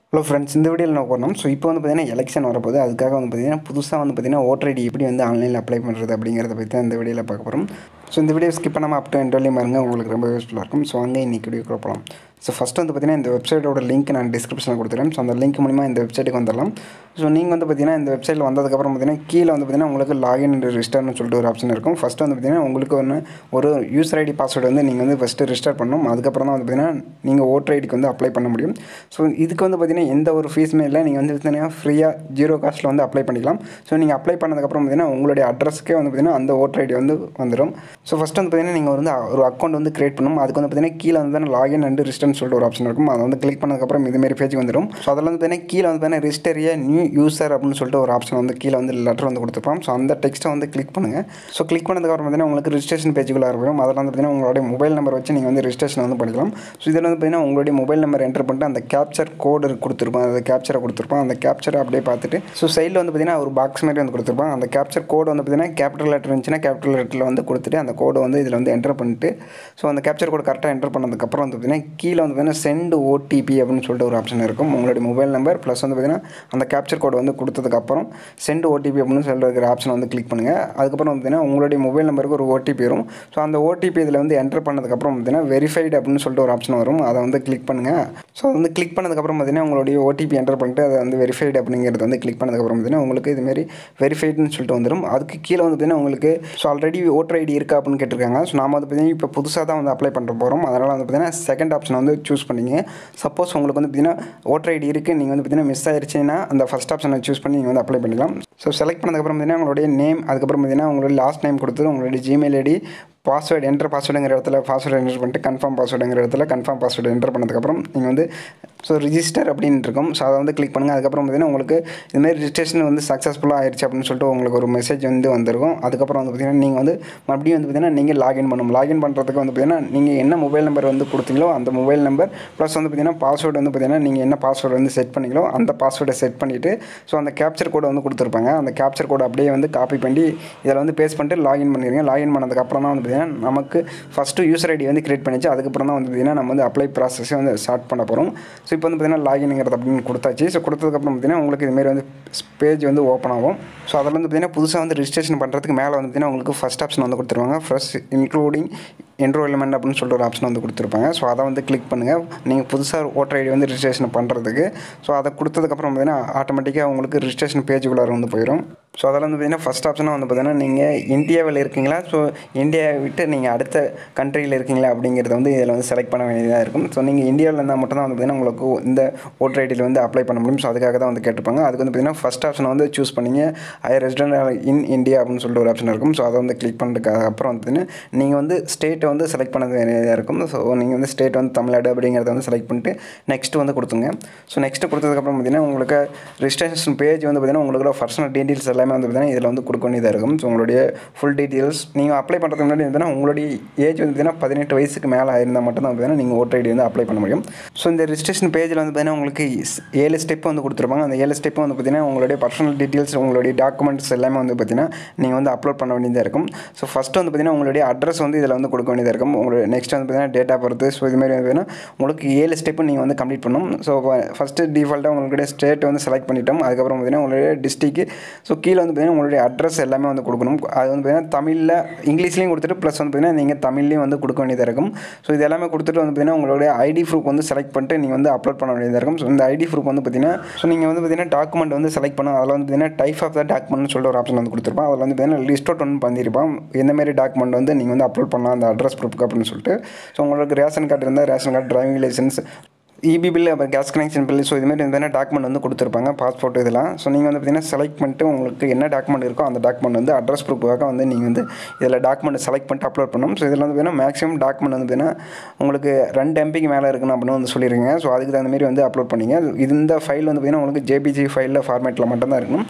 hello friends இந்த வீடியோவில் நான் போகிறோம் ஸோ இப்போ வந்து பார்த்தீங்கன்னா எலெக்ஷன் வரப்போகுது அதுக்காக வந்து பார்த்தீங்கன்னா புதுசாக வந்து பார்த்தீங்கன்னா ஓட்டர் ஐடி எப்படி வந்து ஆன்லைனில் அப்ளை பண்ணுறது அப்படிங்கிறத பற்றி தான் இந்த வீடியோவில் பார்க்க போகிறோம் ஸோ இந்த வீடியோ ஸ்கிப் பண்ணாமல் அப் டு எண்ட் வரையும் பாருங்க உங்களுக்கு ரொம்ப யூஸ்ஃபுல்லாக இருக்கும் ஸோ அங்கே இன்றைக்கி வீடியோ போகலாம் ஸோ ஃபஸ்ட்டு வந்து பார்த்தீங்கன்னா இந்த வெப்சைட்டோட லிங்க் நான் டிஸ்கிரிப்ஷனில் கொடுத்துருக்கேன் ஸோ அந்த லிங்க் மூலிமா இந்த வெப்சைட்டுக்கு வந்துடலாம் ஸோ நீங்கள் வந்து பார்த்தீங்கன்னா இந்த வெப்சைட்டில் வந்ததுக்கப்புறம் பார்த்தீங்கன்னா கீழே வந்து பார்த்தீங்கன்னா உங்களுக்கு லாகின் அண்ட் ரிஜிஸ்டர்னு சொல்லிட்டு ஒரு ஆப்ஷன் இருக்கும் ஃபஸ்ட்டு வந்து பார்த்தீங்கன்னா உங்களுக்கு ஒன்று ஒரு யூசர் ஐடி பாஸ்வேர்டு வந்து நீங்கள் வந்து ஃபஸ்ட்டு ரிஜிஸ்டர் பண்ணணும் அதுக்கப்புறம் தான் வந்து பார்த்தீங்கன்னா நீங்கள் ஓட்டர் ஐடிக்கு வந்து அப்ளை பண்ண முடியும் ஸோ இதுக்கு வந்து பார்த்தீங்கன்னா எந்த ஒரு ஃபீஸுமே இல்லை நீங்கள் வந்து பார்த்தீங்கன்னா ஃப்ரீயாக ஜீரோ காஸ்ட்டில் வந்து அப்ளை பண்ணிக்கலாம் ஸோ நீங்கள் அப்ளை பண்ணதுக்கப்புறம் பார்த்தீங்கன்னா உங்களுடைய அட்ரஸ்க்கே வந்து பார்த்தீங்கன்னா அந்த ஓட்டர் ஐடி வந்து வந்துடும் ஸோ ஃபஸ்ட்டு வந்து பார்த்தீங்கன்னா நீங்கள் வந்து ஒரு அக்கௌண்ட் வந்து கிரியேட் பண்ணணும் அதுக்கு வந்து பார்த்தீங்கன்னா கீழே வந்து லாகின் அண்ட் ரிஜிஸ்டர்னு சொல்லிட்டு ஒரு ஆப்ஷன் இருக்கும் அதை வந்து கிளிக் பண்ணதுக்கப்புறம் இதுமாரி பேஜ் வந்துடும் ஸோ அதில் வந்து பார்த்தீங்கன்னா கீழே வந்து பார்த்தீங்கன்னா ரிஜிஸ்டரியா நியூ யூசர் அப்படின்னு சொல்லிட்டு ஒரு ஆப்ஷன் வந்து கீழே வந்து லெட்டர் வந்து கொடுத்துருப்போம் ஸோ அந்த டெக்ஸ்ட்டை வந்து கிளிக் பண்ணுங்கள் ஸோ கிளிக் பண்ணதுக்கப்புறம் பார்த்தீங்கன்னா உங்களுக்கு ரிஜிஸ்ட்ரேஷன் பேஜுக்குள்ளே இருக்கும் அதில் வந்து பார்த்தீங்கன்னா உங்களுடைய மொபைல் நம்பர் வச்சு நீங்கள் வந்து ரிஜிஸ்ட்ரேஷன் வந்து பண்ணிக்கலாம் ஸோ இதில் வந்து பார்த்தீங்கன்னா உங்களுடைய மொபைல் நம்பர் என்டர் பண்ணிட்டு அந்த கேப்சர் கோடு கொடுத்துருப்போம் அந்த கேப்சரை கொடுத்துருப்போம் அந்த கேப்சரை அப்படியே பார்த்துட்டு ஸோ சைடில் வந்து பார்த்தீங்கன்னா ஒரு பாக்ஸ் மாதிரி வந்து கொடுத்துருப்போம் அந்த கேப்சர் கோடு வந்து பார்த்தீங்கன்னா கேபிட்டல் லெட்டர் இருந்துச்சுன்னா கேபிட்டல் லெட்டரில் வந்து கொடுத்துட்டு அந்த கோடை வந்து இதில் வந்து என்டர் பண்ணிட்டு ஸோ அந்த கேப்சர் கோடு கரெக்டாக என்டர் பண்ணதுக்கப்புறம் வந்து பார்த்தீங்கன்னா கீழே வந்து பார்த்தீங்கன்னா சென்ட் ஓடிபி அப்படின்னு சொல்லிட்டு ஒரு ஆப்ஷன் இருக்கும் உங்களுடைய மொபைல் நம்பர் ப்ளஸ் வந்து பார்த்தீங்கன்னா அந்த கேப்சர் கோடு வந்து கொடுத்ததுக்கப்புறம் சென்ட் ஓடிபி அப்படின்னு சொல்லிட்டு இருக்கிற ஆப்ஷன் வந்து கிளிக் பண்ணுங்கள் அதுக்கப்புறம் வந்து பார்த்தீங்கன்னா உங்களுடைய மொபைல் நம்பருக்கு ஒரு ஓடிபி வரும் ஸோ அந்த ஓடிபி இதில் வந்து என்டர் பண்ணதுக்கப்புறம் பார்த்தீங்கன்னா வெரிஃபைடு அப்படின்னு சொல்லிட்டு ஒரு ஆப்ஷன் வரும் அதை வந்து கிளிக் பண்ணுங்கள் ஸோ அது வந்து கிளிக் பண்ணதுக்கப்புறம் பார்த்தீங்கன்னா உங்களுடைய ஓடிபி என்டர் பண்ணிட்டு அதை வந்து வெரிஃபைடு அப்படிங்கிறது வந்து கிளிக் பண்ணதுக்கப்புறம் பார்த்தீங்கன்னா உங்களுக்கு இதுமாரி வெரிஃபைடுன்னு சொல்லிட்டு வந்துடும் அதுக்கு கீழே வந்து பார்த்தீங்கன்னா உங்களுக்கு ஸோ ஆல்ரெடி ஓட்டர் ஐடி இருக்கா அப்படின்னு கேட்டிருக்காங்க ஸோ நாம வந்து பார்த்தீங்கன்னா இப்போ புதுசாக தான் வந்து அப்ளை பண்ணுற போகிறோம் அதனால் வந்து பார்த்தீங்கன்னா செகண்ட் ஆப்ஷன் வந்து சூஸ் பண்ணிங்க சப்போஸ் உங்களுக்கு வந்து பார்த்தீங்கன்னா ஓட்டர் ஐடி இருக்குது நீங்கள் வந்து பார்த்தீங்கன்னா மிஸ் ஆயிடுச்சுன்னா அந்த ஃபஸ்ட் ஆப்ஷனை சூஸ் பண்ணி நீங்கள் வந்து அப்ளை பண்ணிக்கலாம் ஸோ செலக்ட் பண்ணதுக்கப்புறம் பார்த்தீங்கன்னா உங்களுடைய நேம் அதுக்கப்புறம் பார்த்தீங்கன்னா உங்களுடைய லாஸ்ட் நேம் கொடுத்து உங்களுடைய ஜிமெயில் ஐடி பாஸ்வேர்டு என்டர் பாஸ்வேர்டுங்கிற இடத்துல பாஸ்வேர்டு என்டர் பண்ணிட்டு கன்ஃபார்ம் பாஸ்வேர்டுங்கிற இடத்துல கன்ஃபார்ம் பாஸ்வேர்டு என்டர் பண்ணதுக்கப்புறம் நீங்கள் வந்து ஸோ ரிஜிஸ்டர் அப்படின்னு இருக்கும் ஸோ அதை வந்து கிளிக் பண்ணுங்கள் அதுக்கப்புறம் பார்த்தீங்கன்னா உங்களுக்கு இதுமாரி ரிஜிஸ்ட்ரேஷன் வந்து சக்ஸஸ்ஃபுல்லாக ஆயிடுச்சு அப்படின்னு சொல்லிட்டு உங்களுக்கு ஒரு மெசேஜ் வந்து வந்திருக்கும் அதுக்கப்புறம் வந்து பார்த்தீங்கன்னா நீங்கள் வந்து மறுபடியும் வந்து பார்த்தீங்கன்னா நீங்கள் லாகின் பண்ணணும் லாகின் பண்ணுறதுக்கு வந்து பார்த்தீங்கன்னா நீங்கள் என்ன மொபைல் நம்பர் வந்து கொடுத்தீங்களோ அந்த மொபைல் நம்பர் ப்ளஸ் வந்து பார்த்தீங்கன்னா பாஸ்வேர்டு வந்து பார்த்தீங்கன்னா நீங்கள் என்ன பாஸ்வேர்டு வந்து செட் பண்ணீங்களோ அந்த பாஸ்வேர்டை செட் பண்ணிவிட்டு ஸோ அந்த கேப்சர் கோடை வந்து கொடுத்துருப்பாங்க அந்த கேப்சர் கோடை அப்படியே வந்து காப்பி பண்ணி இதில் வந்து பேஸ்ட் பண்ணிட்டு லாகின் பண்ணிடுங்க லாகின் பண்ணதுக்கப்புறம் தான் வந்து பார்த்தீங்கன்னா நமக்கு ஃபஸ்ட்டு யூசர் ஐடி வந்து கிரியேட் பண்ணிச்சு அதுக்கப்புறம் தான் வந்து பார்த்தீங்கன்னா நம்ம வந்து அப்ளை ப்ராசஸே வந்து ஸ்டார்ட் பண்ண போகிறோம் ஸோ இப்போ வந்து பார்த்தீங்கன்னா லாகின்ங்கிறது அப்படின்னு கொடுத்தாச்சு ஸோ கொடுத்ததுக்கப்புறம் பார்த்தீங்கன்னா உங்களுக்கு இதுமாரி வந்து பேஜ் வந்து ஓப்பன் ஆகும் ஸோ அதில் வந்து பார்த்தீங்கன்னா புதுசாக வந்து ரிஜிஸ்ட்ரேஷன் பண்ணுறதுக்கு மேலே வந்து பார்த்தீங்கன்னா உங்களுக்கு ஃபஸ்ட் ஆப்ஷன் வந்து கொடுத்துருவாங்க ஃபர்ஸ்ட் இன்க்ளூடிங் என்ரோல்மெண்ட் அப்படின்னு சொல்லிட்டு ஒரு ஆப்ஷன் வந்து கொடுத்துருப்பாங்க ஸோ அதை வந்து கிளிக் பண்ணுங்கள் நீங்கள் புதுசாக ஓட்டர் ஐடி வந்து ரிஜிஸ்ட்ரேஷன் பண்ணுறதுக்கு ஸோ அதை கொடுத்ததுக்கப்புறம் பார்த்தீங்கன்னா ஆட்டோமேட்டிக்காக உங்களுக்கு ரிஜிஸ்ட்ரேஷன் பேஜுக்குள்ளே வந்து போயிடும் ஸோ அதில் வந்து பார்த்தீங்கன்னா ஃபஸ்ட் ஆப்ஷனாக வந்து பார்த்தீங்கன்னா நீங்கள் இந்தியாவில் இருக்கீங்களா ஸோ இந்தியாவை விட்டு நீங்கள் அடுத்த கண்ட்ரியில் இருக்கீங்களா அப்படிங்கிறத வந்து இதில் வந்து செலக்ட் பண்ண வேண்டியதாக இருக்கும் ஸோ நீங்கள் இந்தியாவில் இருந்தால் மட்டும் தான் வந்து பார்த்தீங்கன்னா உங்களுக்கு இந்த ஓட்டர் ஐடியில் வந்து அப்ளை பண்ண முடியும் ஸோ அதுக்காக தான் வந்து கேட்டிருப்பாங்க அதுக்கு வந்து பார்த்தீங்கன்னா ஃபஸ்ட் ஆப்ஷனை வந்து சூஸ் பண்ணிங்க ஐ ரெசிடென்ட் இன் இந்தியா அப்படின்னு சொல்லிட்டு ஒரு ஆப்ஷன் இருக்கும் ஸோ அதை வந்து கிளிக் பண்ணுறதுக்கு அப்புறம் வந்து பார்த்தீங்கன்னா நீங்கள் வந்து ஸ்டேட்டை வந்து செலக்ட் பண்ண வேண்டியதாக இருக்கும் ஸோ நீங்கள் வந்து ஸ்டேட் வந்து தமிழ்நாடு அப்படிங்கிறத வந்து செலக்ட் பண்ணிட்டு நெக்ஸ்ட் வந்து கொடுத்துங்க ஸோ நெக்ஸ்ட் கொடுத்ததுக்கப்புறம் பார்த்தீங்கன்னா உங்களுக்கு ரிஜிஸ்ட்ரேஷன் பேஜ் வந்து பார்த்தீங்கன்னா உங்களுக்கு பர்சனல் டீட்டெயில்ஸ் எல்லாமே வந்து பார்த்தீங்கன்னா இதில் வந்து கொடுக்க வேண்டியதாக இருக்கும் ஸோ உங்களுடைய ஃபுல் டீட்டெயில்ஸ் நீங்கள் அப்ளை பண்ணுறதுக்கு முன்னாடி பார்த்தீங்கன்னா உங்களுடைய ஏஜ் வந்து பார்த்தீங்கன்னா பதினெட்டு வயசுக்கு மேலே ஆயிருந்தால் மட்டும் தான் பார்த்தீங்கன்னா நீங்கள் ஓட்டர் ஐடி வந்து அப்ளை பண்ண முடியும் ஸோ இந்த ரிஜிஸ்ட்ரேஷன் பேஜில் வந்து பார்த்தீங்கன்னா உங்களுக்கு ஏழு ஸ்டெப் வந்து கொடுத்துருப்பாங்க அந்த ஏழு ஸ்டெப் வந்து பார்த்தீங்கன்னா உங்களுடைய பர்சனல் டீட்டெயில்ஸ் உங்களுடைய டாக்குமெண்ட்ஸ் எல்லாமே வந்து பார்த்தீங்கன்னா நீங்கள் வந்து அப்லோட் பண்ண வேண்டியதாக இருக்கும் ஸோ ஃபஸ்ட்டு வந்து பார்த்தீங்கன்னா உங்களுடைய அட்ரஸ் வந்து இதில் வந்து கொடுக்க வேண்டியதாக இருக்கும் உங்களுடைய நெக்ஸ்ட் வந்து பார்த்தீங்கன்னா டேட் ஆஃப் பர்த் ஸோ இதுமாரி வந்து பார்த்தீங்கன்னா உங்களுக்கு ஏழு ஸ்டெப்பு நீங்கள் வந்து கம்ப்ளீட் பண்ணணும் ஸோ ஃபஸ்ட்டு டிஃபால்ட்டாக உங்களுடைய ஸ்டேட் வந்து செலக்ட் பண்ணிட்டோம் அதுக்கப்புறம் பார்த்தீங்கன்னா உங்களுடைய டிஸ்ட்ரிக்கு ஸோ கீழே வந்து பார்த்தீங்கன்னா உங்களுடைய அட்ரஸ் எல்லாமே வந்து கொடுக்கணும் அது வந்து பார்த்தீங்கன்னா தமிழில் இங்கிலீஷ்லேயும் கொடுத்துட்டு ப்ளஸ் வந்து பார்த்தீங்கன்னா நீங்கள் தமிழ்லேயும் வந்து கொடுக்க வேண்டியதாக இருக்கும் ஸோ இது எல்லாமே கொடுத்துட்டு வந்து பார்த்தீங்கன்னா உங்களுடைய ஐடி ப்ரூஃப் வந்து செலக்ட் பண்ணிட்டு நீங்கள் வந்து அப்லோட் பண்ண வேண்டியதாக இருக்கும் ஸோ இந்த ஐடி ப்ரூஃப் வந்து பார்த்தீங்கன்னா ஸோ நீங்கள் வந்து பார்த்தீங்கன்னா டாக்குமெண்ட் வந்து செலக்ட் பண்ணணும் அதில் வந்து பார்த்தீங்கன்னா டைப் ஆஃப் த டாக்குமெண்ட்னு சொல்லிட்டு ஒரு ஆப்ஷன் வந்து கொடுத்துருப்பான் அதில் வந்து பார்த்தீங்கன்னா லிஸ்ட் அவுட் ஒன்று பண்ணியிருப்பான் எந்தமாரி டாக்குமெண்ட் வந்து நீங்கள் வந்து அப்லோட் பண்ணலாம் அந்த அட்ரஸ் ப்ரூஃப்க்கு அப்படின்னு சொல்லிட்டு ஸோ உங்களுக்கு ரேஷன் கார்டு இருந்தால் ration card driving licence EB bill அப்புறம் கேஸ் கனெக்ஷன் பில் ஸோ இதுமாரி வந்து டாக்குமெண்ட் வந்து கொடுத்துருப்பாங்க பாஸ்போர்ட் இதெல்லாம் ஸோ நீங்கள் வந்து பார்த்தீங்கன்னா செலக்ட் பண்ணிட்டு உங்களுக்கு என்ன டாக்குமெண்ட் இருக்கோ அந்த டாக்குமெண்ட் வந்து அட்ரஸ் ப்ரூஃபாக வந்து நீங்கள் வந்து இதில் டாக்குமெண்ட் செலக்ட் பண்ணிட்டு அப்லோட் பண்ணணும் ஸோ இதில் வந்து பார்த்தீங்கன்னா மேக்ஸிமம் டாக்குமெண்ட் வந்து பார்த்தீங்கன்னா உங்களுக்கு ரெண்டு எம்பிக்கு மேலே இருக்கணும் அப்படின்னு வந்து சொல்லிடுங்க ஸோ அதுக்கு தகுந்த மாதிரி வந்து அப்லோட் பண்ணிங்க இது இந்த ஃபைல் வந்து பார்த்தீங்கன்னா உங்களுக்கு ஜேபிஜி ஃபைலில் ஃபார்மேட்டில் மட்டும்தான் இருக்கணும்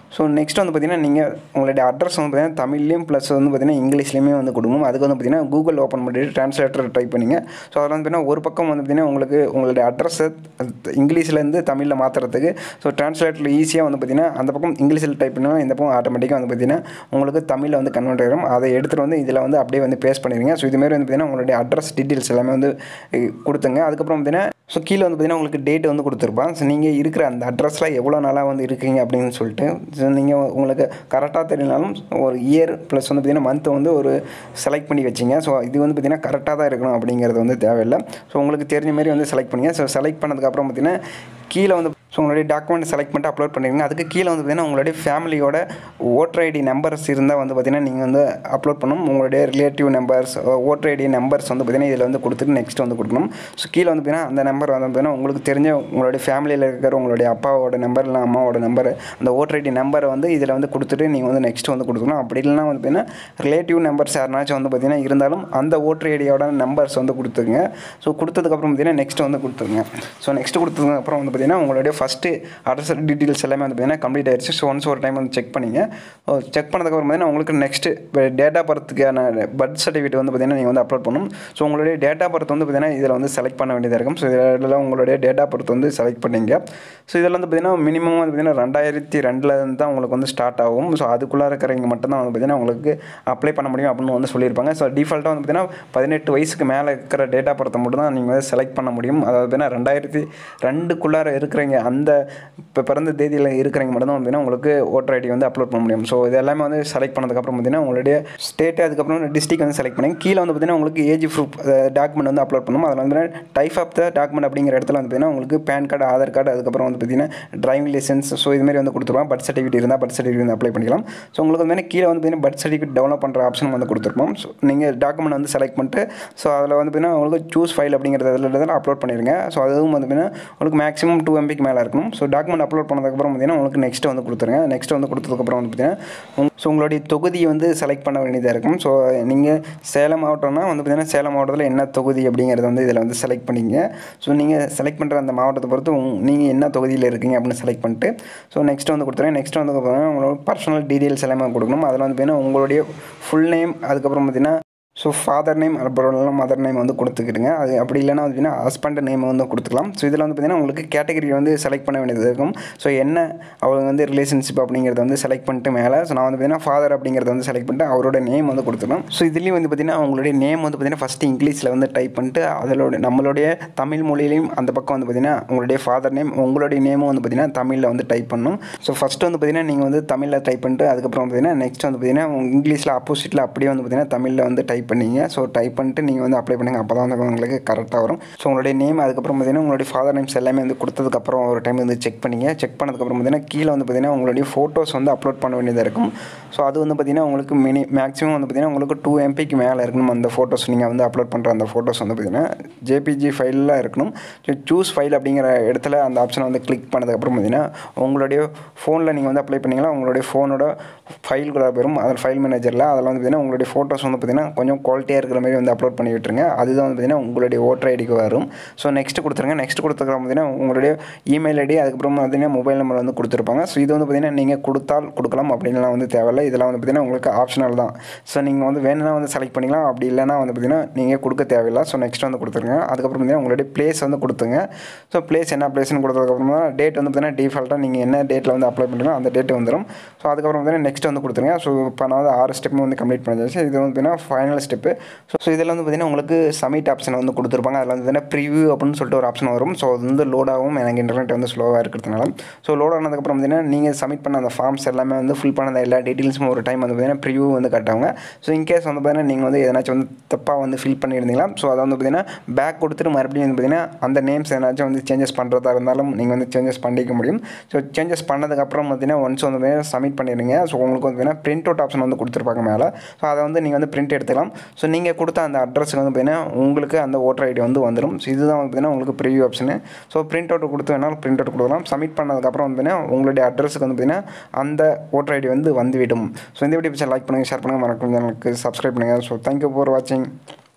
ஸோ நெக்ஸ்ட் வந்து பார்த்தீங்கன்னா நீங்கள் உங்களுடைய அட்ரஸ் வந்து பார்த்தீங்கன்னா தமிழ்லையும் ப்ளஸ் வந்து பார்த்தீங்கன்னா இங்கிலீஷ்லையுமே வந்து கொடுக்கணும் அதுக்கு வந்து பார்த்தீங்கன்னா கூகுள் ஓப்பன் பண்ணிட்டு ட்ரான்ஸ்லேட்டர் டைப் பண்ணிங்க ஸோ அதில் வந்து பார்த்தீங்கன்னா ஒரு பக்கம் வந்து பார்த்தீங்கன்னா உங்களுக்கு உங்களுடைய அட்ரஸை இங்கிலீஷ்லேருந்து தமிழில் மாற்றுறதுக்கு ஸோ ட்ரான்ஸ்லேட்டரில் ஈஸியாக வந்து பார்த்தீங்கன்னா அந்த பக்கம் இங்கிலீஷில் டைப் பண்ணால் இந்த பக்கம் ஆட்டோமேட்டிக்காக வந்து பார்த்தீங்கன்னா உங்களுக்கு தமிழில் வந்து கன்வெர்ட் ஆகிடும் அதை எடுத்துகிட்டு வந்து இதில் வந்து அப்படியே வந்து பேஸ்ட் பண்ணிடுங்க ஸோ இதுமாரி வந்து பார்த்தீங்கன்னா உங்களுடைய அட்ரஸ் டீட்டெயில்ஸ் எல்லாமே வந்து அஹ், கொடுத்துங்க அதுக்கப்புறம் பார்த்தீங்கன்னா ஸோ கீழே வந்து பார்த்தீங்கன்னா உங்களுக்கு டேட் வந்து கொடுத்துருப்பான் ஸோ நீங்கள் இருக்கிற அந்த அட்ரஸில் எவ்வளோ நாளாக வந்து இருக்கீங்க அப்படின்னு சொல்லிட்டு ஸோ நீங்கள் உங்களுக்கு கரெக்டாக தெரியலனாலும் ஒரு இயர் ப்ளஸ் வந்து பார்த்தீங்கன்னா மந்த் வந்து ஒரு செலக்ட் பண்ணி வச்சிங்க ஸோ இது வந்து பார்த்தீங்கன்னா கரெக்டாக தான் இருக்கணும் அப்படிங்கிறது வந்து தேவையில்லை ஸோ உங்களுக்கு தெரிஞ்ச மாதிரி வந்து செலக்ட் பண்ணுங்க ஸோ செலக்ட் பண்ணதுக்கப்புறம் பார்த்தீங்கன்னா கீழே வந்து ஸோ உங்களுடைய டாக்குமெண்ட் செலக்ட் பண்ணிட்டு அப்லோட் பண்ணிடுங்க அதுக்கு கீழே வந்து பார்த்தீங்கன்னா உங்களுடைய ஃபேமிலியோட ஓட்டர் ஐடி நம்பர்ஸ் இருந்தால் வந்து பார்த்தீங்கன்னா நீங்கள் வந்து அப்லோட் பண்ணணும் உங்களுடைய relative numbers voter ID numbers வந்து பார்த்தீங்கன்னா இதில் வந்து கொடுத்துட்டு நெக்ஸ்ட் வந்து கொடுக்கணும் ஸோ கீழே வந்து பார்த்தீங்கன்னா அந்த நம்பர் வந்து பார்த்தீங்கன்னா உங்களுக்கு தெரிஞ்ச உங்களுடைய ஃபேமிலியில் இருக்கிற உங்களுடைய அப்பாவோட நம்பர் இல்லை அம்மாவோட நம்பர் அந்த ஓட்டர் ஐடி நம்பரை வந்து இதில் வந்து கொடுத்துட்டு நீங்கள் வந்து நெக்ஸ்ட் வந்து கொடுக்கணும் அப்படி இல்லைனா வந்து பார்த்தீங்கன்னா ரிலேட்டிவ் நம்பர்ஸ் யாருனாச்சும் வந்து பார்த்தீங்கன்னா இருந்தாலும் அந்த ஓட்டர் ஐடியோட நம்பர்ஸ் வந்து கொடுத்துருங்க ஸோ கொடுத்ததுக்கப்புறம் பார்த்தீங்கன்னா நெக்ஸ்ட் வந்து கொடுத்துருங்க ஸோ நெக்ஸ்ட் கொடுத்ததுக்கப்புறம் வந்து பார்த்தீங்கன்னா உங்களுடைய ஃபஸ்ட்டு அட்ரஸ் டீட்டெயில்ஸ் எல்லாமே வந்து பார்த்தீங்கன்னா கம்ப்ளீட் ஆயிடுச்சு ஸோ ஒன்ஸ் ஒரு டைம் வந்து செக் பண்ணிங்க செக் பண்ணதுக்கப்புறம் பார்த்தீங்கன்னா உங்களுக்கு நெக்ஸ்ட்டு டேட்டா பர்த்துக்கான பர்த் சர்டிஃபிகேட் வந்து பார்த்தீங்கன்னா நீங்கள் வந்து அப்லோட் பண்ணணும் ஸோ உங்களுடைய டேட்டா பர்த் வந்து பார்த்தீங்கன்னா இதில் வந்து செலக்ட் பண்ண வேண்டியதாக இருக்கும் ஸோ இதில் உங்களுடைய டேட்டா பர்த் வந்து செலக்ட் பண்ணிங்க ஸோ இதில் வந்து பார்த்தீங்கன்னா மினிமம் வந்து பார்த்தீங்கன்னா ரெண்டாயிரத்தி ரெண்டில் இருந்து தான் உங்களுக்கு வந்து ஸ்டார்ட் ஆகும் ஸோ அதுக்குள்ளே இருக்கிறவங்க மட்டும்தான் வந்து பார்த்தீங்கன்னா உங்களுக்கு அப்ளை பண்ண முடியும் அப்படின்னு வந்து சொல்லியிருப்பாங்க ஸோ டிஃபால்ட்டாக வந்து பார்த்தீங்கன்னா பதினெட்டு வயசுக்கு மேலே இருக்கிற டேட்டா பர்த்தை மட்டும் தான் நீங்கள் வந்து செலக்ட் பண்ண முடியும் அதாவது பார்த்தீங்கன்னா ரெண்டாயிரத்தி ரெண்டுக்குள்ளார இருக்கிறவங்க அந்த இப்போ பிறந்த தேதியில் இருக்கிறவங்க மட்டும் தான் பார்த்தீங்கன்னா உங்களுக்கு ஓட்டர் ஐடி வந்து அப்லோட் பண்ண முடியும் ஸோ இது எல்லாமே வந்து செலக்ட் பண்ணதுக்கப்புறம் பார்த்தீங்கன்னா உங்களுடைய ஸ்டேட்டு அதுக்கப்புறம் டிஸ்ட்ரிக் வந்து செலக்ட் பண்ணி கீழே வந்து பார்த்தீங்கன்னா உங்களுக்கு ஏஜ் ப்ரூஃப் டாக்குமெண்ட் வந்து அப்லோட் பண்ணணும் அதில் வந்து டைப் ஆஃப் த டாக்குமெண்ட் அப்படிங்கிற இடத்துல வந்து பார்த்தீங்கன்னா உங்களுக்கு பேன் கார்டு ஆதார் கார்டு அதுக்கப்புறம் வந்து பார்த்தீங்கன்னா டிரைவிங் லைசன்ஸ் ஸோ இதுமாரி வந்து கொடுத்துருவோம் பர்த் சர்டிஃபிகேட் இருந்தால் பர்த் சர்டிஃபிகேட் வந்து அப்ளை பண்ணிக்கலாம் ஸோ உங்களுக்கு வந்து கீழே வந்து பார்த்தீங்கன்னா பர்த் சர்டிஃபிகேட் டெவலப் பண்ணுற ஆப்ஷன் வந்து கொடுத்துருப்போம் ஸோ நீங்கள் டாக்குமெண்ட் வந்து செலக்ட் பண்ணிட்டு ஸோ அதில் வந்து பார்த்தீங்கன்னா உங்களுக்கு சூஸ் ஃபைல் அப்படிங்கிறது அதில் அப்லோட் பண்ணிடுங்க ஸோ அதுவும் வந்து பார்த்தீங்கன்னா உங்களுக்கு மேக்ஸிமம் டூ எம்பிக்கு மேலே இருக்கணும் ஸோ டாக்குமெண்ட் அப்லோட் பண்ணதுக்கப்புறம் பார்த்தீங்கன்னா உங்களுக்கு நெக்ஸ்ட் வந்து கொடுத்துருங்க நெக்ஸ்ட் வந்து கொடுத்ததுக்கப்புறம் வந்து பார்த்தீங்கன்னா ஸோ உங்களுடைய தொகுதியை வந்து செலக்ட் பண்ண வேண்டியதாக இருக்கும் ஸோ நீங்கள் சேலம் மாவட்டம்னா வந்து பார்த்தீங்கன்னா சேலம் மாவட்டத்தில் என்ன தொகுதி அப்படிங்கிறத வந்து இதில் வந்து செலக்ட் பண்ணிங்க ஸோ நீங்கள் செலக்ட் பண்ணுற அந்த மாவட்டத்தை பொறுத்து நீங்கள் என்ன தொகுதியில் இருக்கீங்க அப்படின்னு செலக்ட் பண்ணிட்டு ஸோ நெக்ஸ்ட் வந்து கொடுத்துருங்க நெக்ஸ்ட் வந்து பார்த்தீங்கன்னா உங்களோட பர்சனல் டீட்டெயில்ஸ் எல்லாமே கொடுக்கணும் அதில் வந்து பார்த்தீங்கன்னா உங்களுடைய ஃபுல் நேம் அதுக்கப்புறம் பார்த்தீங்கன்னா ஸோ ஃபாதர் நேம் அப்புறம் மதர் நேம் வந்து கொடுத்துக்கிடுங்க அது அப்படி இல்லைனா வந்து பார்த்தீங்கன்னா ஹஸ்பண்ட் நேம் வந்து கொடுத்துக்கலாம் ஸோ இதில் வந்து பார்த்தீங்கன்னா உங்களுக்கு கேட்டகரி வந்து செலக்ட் பண்ண வேண்டியது இருக்கும் ஸோ என்ன அவங்க வந்து ரிலேஷன்ஷிப் அப்படிங்கிறத வந்து செலக்ட் பண்ணிட்டு மேலே ஸோ நான் வந்து பார்த்தீங்கன்னா ஃபாதர் அப்படிங்கிறத வந்து செலக்ட் பண்ணிட்டு அவரோட நேம் வந்து கொடுத்துக்கலாம் ஸோ இதுலேயும் வந்து பார்த்தீங்கன்னா அவங்களுடைய நேம் வந்து பார்த்தீங்கன்னா ஃபஸ்ட்டு இங்கிலீஷில் வந்து டைப் பண்ணிட்டு அதோட நம்மளுடைய தமிழ் மொழியிலையும் அந்த பக்கம் வந்து பார்த்தீங்கன்னா உங்களுடைய ஃபாதர் நேம் உங்களுடைய நேமும் வந்து பார்த்தீங்கன்னா தமிழில் வந்து டைப் பண்ணணும் ஸோ ஃபஸ்ட்டு வந்து பார்த்தீங்கன்னா நீங்கள் வந்து தமிழில் டைப் பண்ணிட்டு அதுக்கப்புறம் பார்த்தீங்கன்னா நெக்ஸ்ட் வந்து பார்த்தீங்கன்னா இங்கிலீஷில் ஆப்போசிட்டில் அப்படியே வந்து பார்த்தீங்கன்னா தமிழில் வந்து டைப் பண்ணீங்க ஸோ டைப் பண்ணிட்டு நீங்கள் வந்து அப்ளை பண்ணுங்கள் அப்போ தான் வந்து உங்களுக்கு கரெக்டாக வரும் ஸோ உங்களுடைய நேம் அதுக்கப்புறம் பார்த்தீங்கன்னா உங்களுடைய ஃபாதர் நேம்ஸ் எல்லாமே வந்து கொடுத்ததுக்கப்புறம் ஒரு டைம் வந்து செக் பண்ணிங்க செக் பண்ணதுக்கப்புறம் பார்த்தீங்கன்னா கீழே வந்து பார்த்தீங்கன்னா உங்களுடைய ஃபோட்டோஸ் வந்து அப்லோட் பண்ண வேண்டியதாக இருக்கும் ஸோ அது வந்து பார்த்தீங்கன்னா உங்களுக்கு மினி மேக்ஸிமம் வந்து பார்த்தீங்கன்னா உங்களுக்கு டூ எம்பிக்கு மேலே இருக்கணும் அந்த ஃபோட்டோஸ் நீங்கள் வந்து அப்லோட் பண்ணுற அந்த ஃபோட்டோஸ் வந்து பார்த்தீங்கன்னா ஜேபிஜி ஃபைலில் இருக்கணும் ஸோ சூஸ் ஃபைல் அப்படிங்கிற இடத்துல அந்த ஆப்ஷனை வந்து கிளிக் பண்ணதுக்கப்புறம் பார்த்தீங்கன்னா உங்களுடைய ஃபோனில் நீங்கள் வந்து அப்ளை பண்ணீங்களா உங்களுடைய ஃபோனோட ஃபைல்குள்ளே பெறும் அதில் ஃபைல் மேனேஜரில் அதில் வந்து பார்த்தீங்கன்னா உங்களுடைய ஃபோட்டோஸ் வந்து பார்த்தீங்கன்னா கொஞ்சம் குவாலிட்டியாக இருக்கிற மாதிரி வந்து அப்லோட் பண்ணி விட்டுருங்க அதுதான் வந்து பார்த்தீங்கன்னா உங்களுடைய ஓட்டர் ஐடிக்கு வரும் ஸோ நெக்ஸ்ட் கொடுத்துருங்க நெக்ஸ்ட் கொடுத்துருக்க பார்த்தீங்கன்னா உங்களுடைய இமெயில் ஐடி அதுக்கப்புறம் பார்த்தீங்கன்னா மொபைல் நம்பர் வந்து கொடுத்துருப்பாங்க ஸோ இது வந்து பார்த்தீங்கன்னா நீங்கள் கொடுத்தால் கொடுக்கலாம் அப்படின்லாம் வந்து தேவையில்லை இதெல்லாம் வந்து பார்த்தீங்கன்னா உங்களுக்கு ஆப்ஷனல் தான் ஸோ நீங்கள் வந்து வேணும்னா வந்து செலக்ட் பண்ணிக்கலாம் அப்படி இல்லைனா வந்து பார்த்தீங்கன்னா நீங்கள் கொடுக்க தேவையில்லை ஸோ நெக்ஸ்ட் வந்து கொடுத்துருங்க அதுக்கப்புறம் பார்த்தீங்கன்னா உங்களுடைய பிளேஸ் வந்து கொடுத்துங்க ஸோ பிளேஸ் என்ன பிளேஸ்னு கொடுத்ததுக்கப்புறம் தான் டேட் வந்து பார்த்தீங்கன்னா டிஃபால்ட்டாக நீங்கள் என்ன டேட்டில் வந்து அப்ளை பண்ணுறீங்களோ அந்த டேட் வந்துடும் ஸோ அதுக்கப்புறம் பார்த்தீங்கன்னா நெக்ஸ்ட் வந்து கொடுத்துருங்க ஸோ இப்போ நான் வந்து ஆறு ஸ்டெப்பும் வந்து கம்ப்ளீட் பண்ணியாச்சு இது வந்து பார்த்தீங்கன்னா ஃபைனல் ஸ்டெப்பு ஸோ ஸோ இதில் வந்து பார்த்தீங்கன்னா உங்களுக்கு சமிட் ஆப்ஷன் வந்து கொடுத்துருப்பாங்க அதில் வந்து பார்த்தீங்கன்னா ப்ரிவ்யூ அப்படின்னு சொல்லிட்டு ஒரு ஆப்ஷன் வரும் ஸோ அது வந்து லோட் ஆகும் எனக்கு இன்டர்நெட் வந்து ஸ்லோவாக இருக்கிறதுனால ஸோ லோட் ஆனதுக்கப்புறம் பார்த்தீங்கன்னா நீங்கள் சப்மிட் பண்ண அந்த ஃபார்ம்ஸ் எல்லாமே வந்து ஃபில் பண்ண எல்லா டீட்டெயில்ஸும் ஒரு டைம் வந்து பார்த்தீங்கன்னா ப்ரிவ்யூ வந்து காட்டுவாங்க ஸோ இன்கேஸ் வந்து பார்த்தீங்கன்னா நீங்கள் வந்து எதனாச்சும் வந்து தப்பாக வந்து ஃபில் பண்ணியிருந்தீங்களா ஸோ அதை வந்து பார்த்தீங்கன்னா பேக் கொடுத்துட்டு மறுபடியும் வந்து பார்த்தீங்கன்னா அந்த நேம்ஸ் எதனாச்சும் வந்து சேஞ்சஸ் பண்ணுறதா இருந்தாலும் நீங்கள் வந்து சேஞ்சஸ் பண்ணிக்க முடியும் ஸோ சேஞ்சஸ் பண்ணதுக்கப்புறம் பார்த்தீங்கன்னா ஒன்ஸ் வந்து பார்த்தீங்கன்னா சப்மிட் பண்ணிடுங்க ஸோ உங்களுக்கு வந்து பார்த்தீங்கன்னா பிரிண்ட் அவுட் ஆப்ஷன் வந்து கொடுத்துருப்பாங்க மேலே ஸோ அதை வந்து நீங்கள் வந்து பிரிண்ட் எடுத்துக்கலாம் ஸோ நீங்கள் கொடுத்த அந்த அட்ரஸுக்கு வந்து பார்த்தீங்கன்னா உங்களுக்கு அந்த ஓட்டர் ஐடி வந்து வந்துடும் ஸோ இதுதான் வந்து பார்த்தீங்கன்னா உங்களுக்கு preview option so print out கொடுத்து வேணாலும் பிரிண்ட் அவுட் கொடுக்கலாம் சப்மிட் பண்ணதுக்கப்புறம் வந்து பார்த்தீங்கன்னா உங்களுடைய அட்ரஸுக்கு வந்து பார்த்தீங்கன்னா அந்த ஓட்டர் ஐடி வந்து வந்துவிடும் ஸோ இந்த வீடியோ லைக் பண்ணுங்கள் ஷேர் பண்ணுங்கள் மறக்காம சேனலுக்கு சப்ஸ்கிரைப் பண்ணுங்கள் ஸோ தேங்க்யூ ஃபார் வாட்சிங்